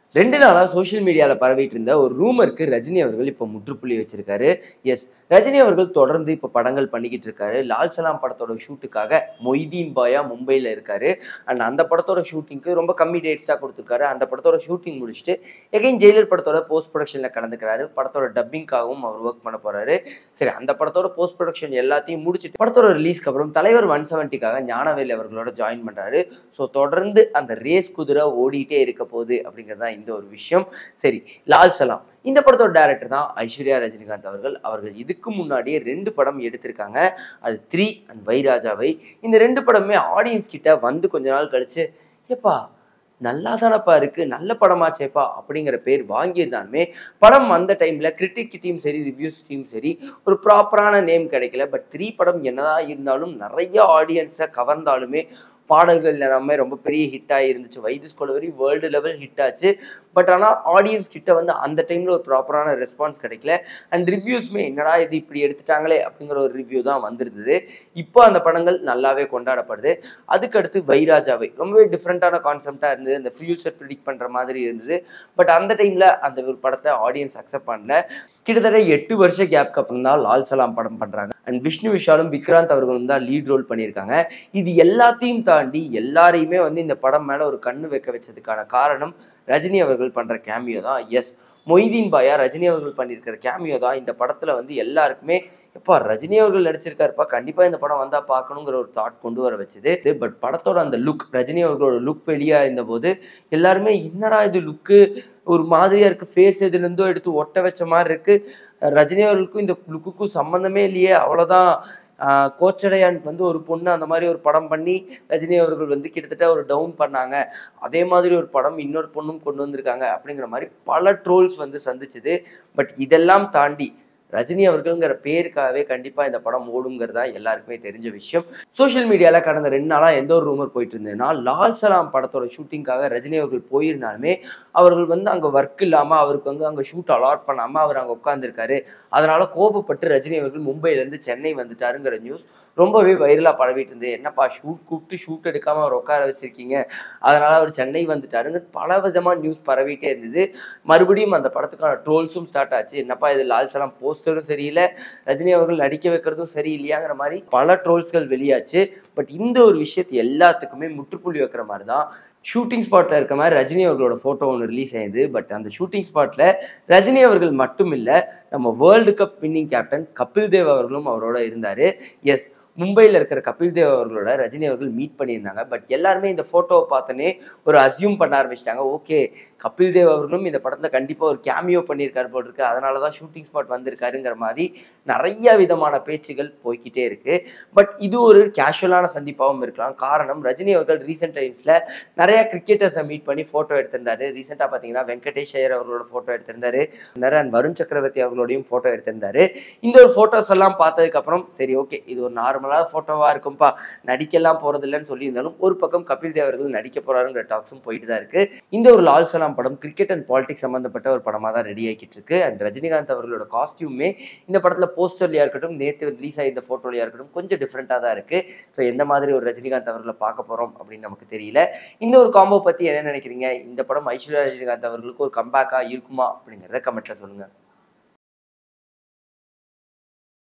ரெண்டு நாளா சோஷியல் மீடியால பரவிட்டு இருந்த ஒரு ரூமருக்கு ரஜினி அவர்கள் இப்போ முற்றுப்புள்ளி வச்சிருக்காரு எஸ் ரஜினி அவர்கள் தொடர்ந்து இப்போ படங்கள் பண்ணிக்கிட்டு இருக்காரு லால் சலாம் படத்தோட ஷூட்டுக்காக மொய்தீன் பாயா மும்பையில் இருக்காரு அண்ட் அந்த படத்தோட ஷூட்டிங்க்கு ரொம்ப கம்மி டேட்ஸ் தான் கொடுத்துருக்காரு அந்த படத்தோட ஷூட்டிங் முடிச்சுட்டு எகைன் ஜெயிலர் படத்தோட போஸ்ட் ப்ரொடக்ஷனில் கலந்துக்கிறாரு படத்தோட டப்பிங்காகவும் அவர் ஒர்க் பண்ண போறாரு சரி அந்த படத்தோட போஸ்ட் ப்ரொடக்ஷன் எல்லாத்தையும் முடிச்சுட்டு படத்தோட ரிலீஸ்க்கு அப்புறம் தலைவர் ஒன் செவன்ட்டிக்காக ஞானவேல் அவர்களோட ஜாயின் பண்றாரு ஸோ தொடர்ந்து அந்த ரேஸ் குதிரை ஓடிட்டே இருக்க போகுது அப்படிங்கிறது தான் இந்த ஒரு விஷயம் சரி லால் சலாம் இந்த படத்தோட டேரக்டர் தான் ஐஸ்வர்யா ரஜினிகாந்த் அவர்கள் அவர்கள் இதுக்கு முன்னாடியே ரெண்டு படம் எடுத்திருக்காங்க அது த்ரீ அண்ட் வைராஜாவை இந்த ரெண்டு படமே ஆடியன்ஸ் கிட்ட வந்து கொஞ்ச நாள் கழிச்சு ஏப்பா நல்லா தானப்பா இருக்கு நல்ல படமாச்சேப்பா அப்படிங்கிற பேர் வாங்கியிருந்தாலுமே படம் அந்த டைம்ல கிரிட்டிக் டீம் சரி ரிவ்யூஸ் டீம் சரி ஒரு ப்ராப்பரான நேம் கிடைக்கல பட் த்ரீ படம் என்னதான் இருந்தாலும் நிறைய ஆடியன்ஸை கவர்ந்தாலுமே பாடல்கள் எல்லாமே ரொம்ப பெரிய ஹிட் ஆகிருந்துச்சு why this Kolaveri world level hit ஆச்சு பட் ஆனால் ஆடியன்ஸ் கிட்ட வந்து அந்த டைமில் ஒரு ப்ராப்பரான ரெஸ்பான்ஸ் கிடைக்கல அண்ட் ரிவ்யூஸ்மே என்னடா இது இப்படி எடுத்துட்டாங்களே அப்படிங்கிற ஒரு ரிவ்யூ தான் வந்திருந்தது இப்போ அந்த படங்கள் நல்லாவே கொண்டாடப்படுது அதுக்கடுத்து வைராஜாவை ரொம்பவே டிஃப்ரெண்ட்டான கான்செப்டாக இருந்தது அந்த ஃபியூச்சர் ப்ரிடிக்ட் பண்ணுற மாதிரி இருந்தது பட் அந்த டைமில் அந்த ஒரு படத்தை ஆடியன்ஸ் அக்செப்ட் பண்ணல கிட்டத்தட்ட எட்டு வருஷ கேப்க்கு அப்புறம் தான் லால் சலாம் படம் பண்ணுறாங்க அண்ட் விஷ்ணு விஷாலும் விக்ராந்த் அவர்களும் தான் லீட் ரோல் பண்ணியிருக்காங்க இது எல்லாத்தையும் தாண்டி எல்லாரையுமே வந்து இந்த படம் மேலே ஒரு கண்ணு வைக்க வச்சதுக்கான காரணம் ரஜினி அவர்கள் பண்ணுற கேமியோ தான் எஸ் மொய்தீன் பாயா ரஜினி அவர்கள் பண்ணியிருக்கிற கேமியோ தான் இந்த படத்தில் வந்து எல்லாருக்குமே எப்பா ரஜினி அவர்கள் நடிச்சிருக்காருப்பா கண்டிப்பா இந்த படம் வந்தா பார்க்கணுங்கிற ஒரு தாட் கொண்டு வர வச்சது பட் படத்தோட அந்த லுக் ரஜினி அவர்களோட லுக் வெளியா இருந்தபோது எல்லாருமே என்னடா இது லுக்கு ஒரு மாதிரியா இருக்கு ஃபேஸ் எதுல இருந்தோ எடுத்து ஒட்ட வச்ச மாதிரி இருக்கு ரஜினி அவர்களுக்கும் இந்த லுக்குக்கும் சம்மந்தமே இல்லையே அவ்வளவுதான் ஆஹ் கோச்சடையான் வந்து ஒரு பொண்ணு அந்த மாதிரி ஒரு படம் பண்ணி ரஜினி அவர்கள் வந்து கிட்டத்தட்ட ஒரு டவுன் பண்ணாங்க அதே மாதிரி ஒரு படம் இன்னொரு பொண்ணும் கொண்டு வந்திருக்காங்க அப்படிங்கிற மாதிரி பல ட்ரோல்ஸ் வந்து சந்திச்சுது பட் இதெல்லாம் தாண்டி ரஜினி அவர்கள்ங்கிற பேருக்காகவே கண்டிப்பா இந்த படம் ஓடுங்கிறதா எல்லாருக்குமே தெரிஞ்ச விஷயம் சோஷியல் மீடியால கடந்த ரெண்டு நாளா எந்த ஒரு ரூமர் போயிட்டு இருந்ததுன்னா லால் சலாம் படத்தோட ஷூட்டிங்காக ரஜினி அவர்கள் போயிருந்தாலுமே அவர்கள் வந்து அங்க ஒர்க் இல்லாம அவருக்கு வந்து அங்க ஷூட் அலாட் பண்ணாம அவர் அங்க உட்காந்துருக்காரு அதனால கோபப்பட்டு ரஜினி அவர்கள் மும்பைல இருந்து சென்னை வந்துட்டாருங்கிற நியூஸ் ரொம்பவே வைரலா பரவிட்டு இருந்தது என்னப்பா ஷூட் கூப்பிட்டு ஷூட் எடுக்காம அவர் உட்கார வச்சிருக்கீங்க அதனால அவர் சென்னை வந்துட்டாருங்க பல விதமா நியூஸ் பரவிட்டே இருந்தது மறுபடியும் அந்த படத்துக்கான ட்ரோல்ஸும் ஸ்டார்ட் ஆச்சு என்னப்பா இது லால் சலாம் போஸ்டரும் சரியில்லை ரஜினி அவர்கள் நடிக்க வைக்கிறதும் சரியில்லையாங்கிற மாதிரி பல ட்ரோல்ஸ்கள் வெளியாச்சு பட் இந்த ஒரு விஷயத்தை எல்லாத்துக்குமே முற்றுப்புள்ளி வைக்கிற மாதிரி தான் ஷூட்டிங் ஸ்பாட்ல இருக்க மாதிரி ரஜினி அவர்களோட ஃபோட்டோ ஒன்று ரிலீஸ் ஆயிருது பட் அந்த ஷூட்டிங் ஸ்பாட்ல ரஜினி அவர்கள் மட்டும் இல்லை நம்ம world cup winning captain Kapil Dev அவர்களும் அவரோட இருந்தாரு எஸ் மும்பையில் இருக்கிற கபில் தேவ் அவர்களோட ரஜினி அவர்கள் மீட் பண்ணியிருந்தாங்க பட் எல்லாருமே இந்த ஃபோட்டோவை பார்த்தோன்னே ஒரு அசியூம் பண்ண ஆரம்பிச்சிட்டாங்க ஓகே கபில் தேவ் அவர்களும் இந்த படத்தில் கண்டிப்பாக ஒரு கேமியோ பண்ணியிருக்காரு போல் இருக்கு அதனால தான் ஷூட்டிங் ஸ்பாட் வந்திருக்காருங்கிற மாதிரி நிறைய விதமான பேச்சுகள் போய்க்கிட்டே இருக்கு பட் இது ஒரு கேஷுவலான சந்திப்பாகவும் இருக்கலாம் காரணம் ரஜினி அவர்கள் ரீசெண்ட் டைம்ஸில் நிறைய கிரிக்கெட்டர்ஸை மீட் பண்ணி ஃபோட்டோ எடுத்திருந்தாரு ரீசெண்டாக பார்த்தீங்கன்னா வெங்கடேஷ் ஐயர் அவர்களோட ஃபோட்டோ எடுத்திருந்தாரு நிறைய வருண் சக்கரவர்த்தி அவர்களோடையும் ஃபோட்டோ எடுத்திருந்தாரு இந்த ஒரு ஃபோட்டோஸ் எல்லாம் பார்த்ததுக்கப்புறம் சரி ஓகே இது ஒரு நார்மலான ஃபோட்டோவாக இருக்கும்பா நடிக்கலாம் போகிறது இல்லைன்னு சொல்லியிருந்தாலும் ஒரு பக்கம் கபில் தேவ் அவர்கள் நடிக்க போறாருங்கிற டாக்ஸும் போயிட்டு தான் இருக்கு இந்த ஒரு லால் சலாம் படம் கிரிக்கெட் அண்ட் பாலிடிக்ஸ் சம்மந்தப்பட்ட ஒரு படமாக தான் ரெடி ஆகிட்டு இருக்கு அண்ட் ரஜினிகாந்த் அவர்களோட காஸ்டியூமே இந்த படத்தில் போஸ்டர்லையா இருக்கட்டும் நேற்று ரிலீஸ் ஆகிருந்த ஃபோட்டோலையா இருக்கட்டும் கொஞ்சம் டிஃப்ரெண்ட்டாக தான் இருக்கு ஸோ எந்த மாதிரி ஒரு ரஜினிகாந்த் அவர்களை பார்க்க போறோம் அப்படின்னு நமக்கு தெரியல இந்த ஒரு காம்போ பத்தி என்ன நினைக்கிறீங்க இந்த படம் ஐஸ்வர்யா ரஜினிகாந்த் அவர்களுக்கு ஒரு கம்பேக்கா இருக்குமா அப்படிங்கிறத கமெண்ட்ல சொல்லுங்க